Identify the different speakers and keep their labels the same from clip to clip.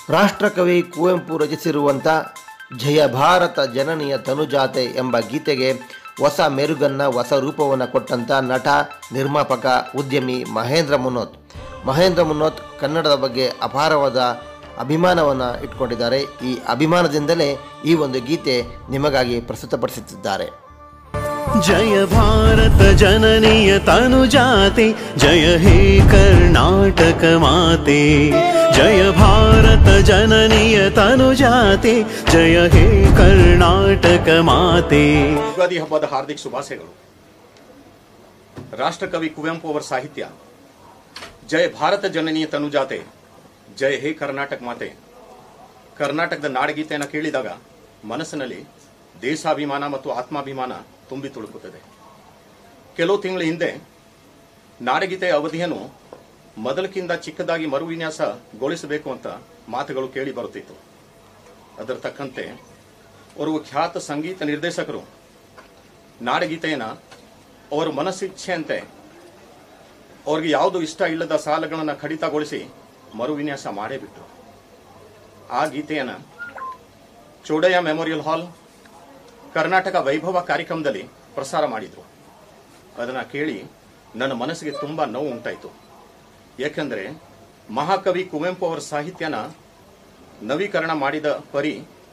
Speaker 1: ರಾಷ್ಟ್ರಕವಿ ಕುವೆಂಪು ರಚಿಸಿರುವಂಥ ಜಯ ಭಾರತ ಜನನಿಯ ತನುಜಾತೆ ಎಂಬ ಗೀತೆಗೆ ಹೊಸ ಮೆರುಗನ್ನು ಹೊಸ ರೂಪವನ್ನು ಕೊಟ್ಟಂಥ ನಟ ನಿರ್ಮಾಪಕ ಉದ್ಯಮಿ ಮಹೇಂದ್ರ ಮುನೋತ್ ಮಹೇಂದ್ರ ಮುನೋತ್ ಕನ್ನಡದ ಬಗ್ಗೆ ಅಪಾರವಾದ ಅಭಿಮಾನವನ್ನು ಇಟ್ಕೊಂಡಿದ್ದಾರೆ ಈ ಅಭಿಮಾನದಿಂದಲೇ ಈ ಒಂದು ಗೀತೆ ನಿಮಗಾಗಿ ಪ್ರಸ್ತುತಪಡಿಸುತ್ತಿದ್ದಾರೆ
Speaker 2: जय भारत जननीय तनुजाते जय हे कर्णाटक माते जय भारत जननीय तनुजाते जय हे कर्णाटक माते
Speaker 3: ಯುಗಾದಿ ಹಬ್ಬದ ಹಾರ್ದಿಕ ಶುಭಾಶಯಗಳು ರಾಷ್ಟ್ರಕವಿ ಕುವೆಂಪು ಅವರ ಸಾಹಿತ್ಯ ಜಯ ಭಾರತ ಜನನೀಯ ತನುಜಾತೆ ಜಯ ಹೇ ಕರ್ನಾಟಕ ಮಾತೆ ಕರ್ನಾಟಕದ ನಾಡಗೀತೆಯನ್ನು ಕೇಳಿದಾಗ ಮನಸ್ಸಿನಲ್ಲಿ ದೇಶಾಭಿಮಾನ ಮತ್ತು ಆತ್ಮಾಭಿಮಾನ ತುಂಬಿ ತುಳುಕುತ್ತದೆ ಕೆಲವು ತಿಂಗಳ ಹಿಂದೆ ನಾಡಗೀತೆಯ ಅವಧಿಯನ್ನು ಮೊದಲಕ್ಕಿಂತ ಚಿಕ್ಕದಾಗಿ ಮರುವಿನ್ಯಾಸಗೊಳಿಸಬೇಕು ಅಂತ ಮಾತುಗಳು ಕೇಳಿ ಬರುತ್ತಿತ್ತು ಅದರ ತಕ್ಕಂತೆ ಓರ್ವ ಖ್ಯಾತ ಸಂಗೀತ ನಿರ್ದೇಶಕರು ನಾಡಗೀತೆಯನ್ನ ಅವರ ಮನಸ್ಸಿಚ್ಛೆಯಂತೆ ಅವ್ರಿಗೆ ಯಾವುದು ಇಷ್ಟ ಇಲ್ಲದ ಸಾಲಗಳನ್ನು ಕಡಿತಗೊಳಿಸಿ ಮರುವಿನ್ಯಾಸ ಮಾಡೇ ಬಿಟ್ರು ಆ ಗೀತೆಯನ್ನ ಚೋಡಯ್ಯ ಮೆಮೋರಿಯಲ್ ಹಾಲ್ ಕರ್ನಾಟಕ ವೈಭವ ಕಾರ್ಯಕ್ರಮದಲ್ಲಿ ಪ್ರಸಾರ ಮಾಡಿದ್ರು ಅದನ್ನ ಕೇಳಿ ನನ್ನ ಮನಸ್ಸಿಗೆ ತುಂಬಾ ನೋವು ಉಂಟಾಯಿತು ಯಾಕಂದ್ರೆ ಮಹಾಕವಿ ಕುವೆಂಪು ಅವರ ಸಾಹಿತ್ಯನ ನವೀಕರಣ ಮಾಡಿದ ಪರಿ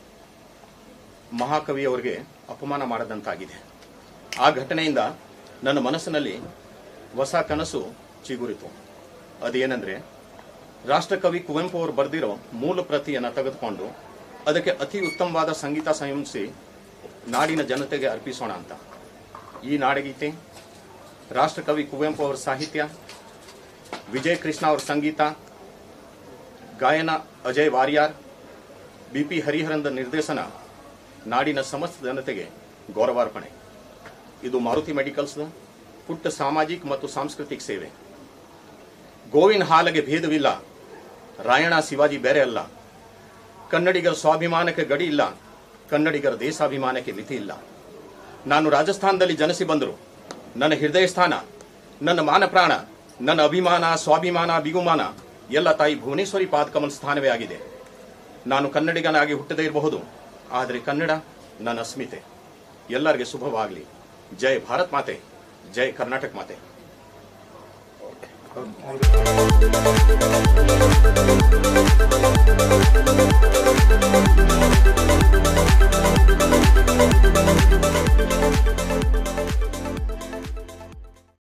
Speaker 3: ಮಹಾಕವಿ ಅವರಿಗೆ ಅಪಮಾನ ಮಾಡದಂತಾಗಿದೆ ಆ ಘಟನೆಯಿಂದ ನನ್ನ ಮನಸ್ಸಿನಲ್ಲಿ ಹೊಸ ಕನಸು ಚಿಗುರಿತು ಅದೇನೆಂದ್ರೆ ರಾಷ್ಟ್ರಕವಿ ಕುವೆಂಪು ಅವರು ಬರೆದಿರೋ ಮೂಲ ಪ್ರತಿಯನ್ನು ತೆಗೆದುಕೊಂಡು ಅದಕ್ಕೆ ಅತಿ ಉತ್ತಮವಾದ ಸಂಗೀತ ಸಂಯೋಜಿಸಿ ನಾಡಿನ ಜನತೆಗೆ ಅರ್ಪಿಸೋಣ ಅಂತ ಈ ನಾಡಗೀತೆ ರಾಷ್ಟ್ರಕವಿ ಕುವೆಂಪು ಅವರ ಸಾಹಿತ್ಯ ವಿಜಯ್ ಕೃಷ್ಣ ಅವರ ಸಂಗೀತ ಗಾಯನ ಅಜಯ್ ವಾರಿಯಾರ್ ಬಿಪಿ ಹರಿಹರನ್ದ ನಿರ್ದೇಶನ ನಾಡಿನ ಸಮಸ್ತ ಜನತೆಗೆ ಗೌರವಾರ್ಪಣೆ ಇದು ಮಾರುತಿ ಮೆಡಿಕಲ್ಸ್ ಪುಟ್ಟ ಸಾಮಾಜಿಕ ಮತ್ತು ಸಾಂಸ್ಕೃತಿಕ ಸೇವೆ ಗೋವಿನ ಹಾಲಗೆ ಭೇದವಿಲ್ಲ ರಾಯಣ ಶಿವಾಜಿ ಬೇರೆ ಅಲ್ಲ ಕನ್ನಡಿಗರ ಸ್ವಾಭಿಮಾನಕ್ಕೆ ಗಡಿ ಇಲ್ಲ ಕನ್ನಡಿಗರ ದೇಶಾಭಿಮಾನಕ್ಕೆ ಮಿತಿ ಇಲ್ಲ ನಾನು ರಾಜಸ್ಥಾನದಲ್ಲಿ ಜನಿಸಿ ಬಂದರು ನನ್ನ ಹೃದಯ ಸ್ಥಾನ ನನ್ನ ಮಾನ ಪ್ರಾಣ ನನ್ನ ಅಭಿಮಾನ ಸ್ವಾಭಿಮಾನ ಬಿಗುಮಾನ ಎಲ್ಲ ತಾಯಿ ಭುವನೇಶ್ವರಿ ಪಾದಕಮಲ್ ಸ್ಥಾನವೇ ಆಗಿದೆ ನಾನು ಕನ್ನಡಿಗನಾಗಿ ಹುಟ್ಟದೇ ಇರಬಹುದು ಆದರೆ ಕನ್ನಡ ನನ್ನ ಅಸ್ಮಿತೆ ಎಲ್ಲರಿಗೆ ಶುಭವಾಗಲಿ ಜೈ ಭಾರತ್ ಮಾತೆ ಜೈ ಕರ್ನಾಟಕ ಮಾತೆ